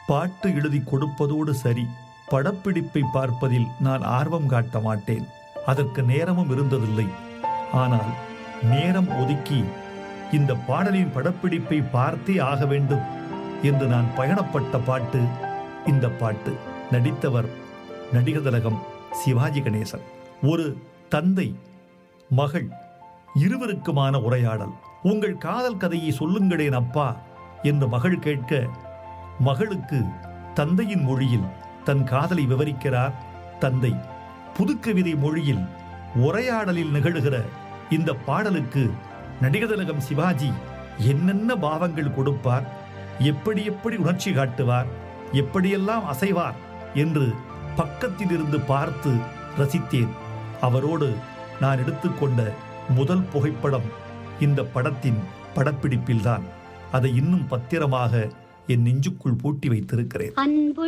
பாட்டு எழுதி கொடுப்பதோடு சரி படப்பிடிப்பை பார்ப்பதில் நான் ஆர்வம் காட்ட மாட்டேன் அதற்கு நேரமும் இருந்ததில்லை ஆனால் நேரம் ஒதுக்கி இந்த பாடலின் படப்பிடிப்பை பார்த்தே ஆக வேண்டும் என்று நான் பயணப்பட்ட பாட்டு இந்த பாட்டு நடித்தவர் நடிகர் திலகம் சிவாஜி கணேசன் ஒரு தந்தை மகள் இருவருக்குமான உரையாடல் உங்கள் காதல் கதையை சொல்லுங்களேன் அப்பா என்று மகள் கேட்க மகளுக்கு தந்தையின் மொழியில் தன் காதலை விவரிக்கிறார் தந்தை புதுக்கவிதை மொழியில் உரையாடலில் நிகழுகிற இந்த பாடலுக்கு நடிகர் திலகம் சிவாஜி என்னென்ன பாவங்கள் கொடுப்பார் எப்படி எப்படி உணர்ச்சி காட்டுவார் எப்படியெல்லாம் அசைவார் என்று பக்கத்தில் இருந்து பார்த்து ரசித்தேன் அவரோடு நான் எடுத்துக்கொண்ட முதல் புகைப்படம் இந்த படத்தின் படப்பிடிப்பில்தான் அதை இன்னும் பத்திரமாக என் நெஞ்சுக்குள் பூட்டி வைத்திருக்கிறேன் அன்பு